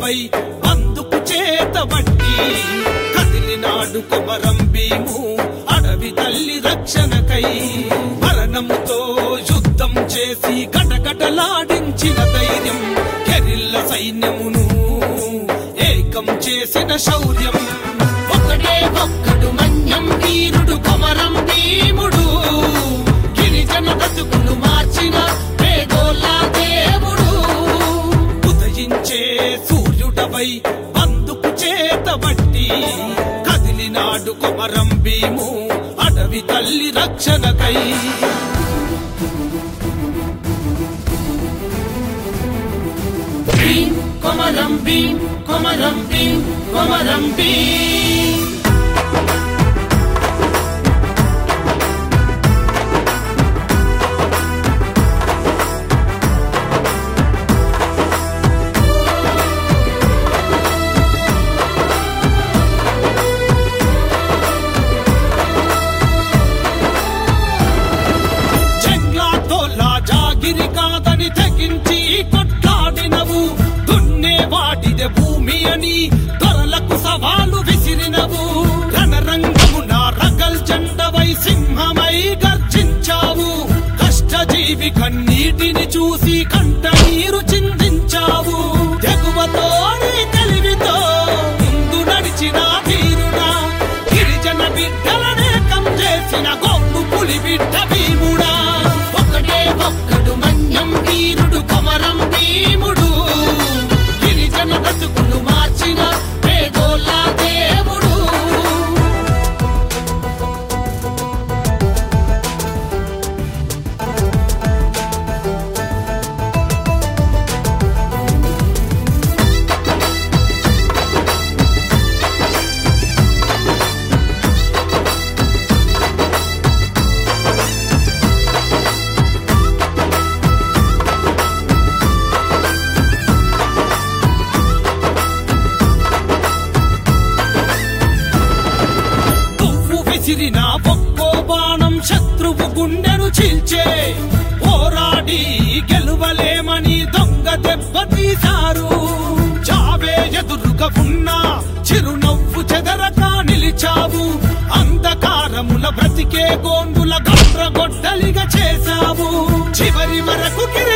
సూర్యుడవై అందుకు చేతబట్టి కదిలినాడు కొమరం భీము అడవి తల్లి రక్షణకై మరణముతో యుద్ధం చేసి కటకటలాడించిన ధైర్యం కెరిల్ల సైన్యమును ఏకం చేసిన శౌర్యం ఒకడే ఒక్కడు మన్యం వీరుడు కొమరం భీముడు గిరిజన బతుకులు మార్చిన పేదోళ్ళ దేవుడు ఉదయించే సూర్యుడవై అందుకు చేతబట్టి కదిలినాడు కొమరం భీము అడవి తల్లి రక్షణకై భీం కొమరం భీం కొమరం భీం కొమరం భీం చెంగ్లాతోలా జాగిరి కాదని తెగించి కొట్లాడినవు దున్నే వాటిదే భూమి అని దొరలకు సవాలు విసిరినవు రణరంగమున రగల్ జెండవై సింహమై గర్జించావు కష్టజీవి కన్నీటిని చూసి కంట నీరు చిందించావు తెగువతోని తెలివితో ముందు నడిచిన తీరుడా గిరిజన బిడ్డలనేకం చేసిన గొప్ప పులి బిడ్డ భీముడా ఒకటే ఒక్కడు మన్యం వీరుడు కొమరం భీముడు గిరిజన బతుకులు మార్చిన పేదోళ్ళ దేవుడు పువ్వు విసిరిన ఒక్కో బాణం శత్రువు గుండెను చీల్చే పోరాడి గెలువలేమని దొంగ దెబ్బ తీశారు చావే ఎదురుగా ఉన్నా చిరునవ్వు చెదరక నిలిచావు అంధకారముల బ్రతికే గోండుల గొడ్రగొడ్డలిగా చేశావు చివరి వరకు గిరి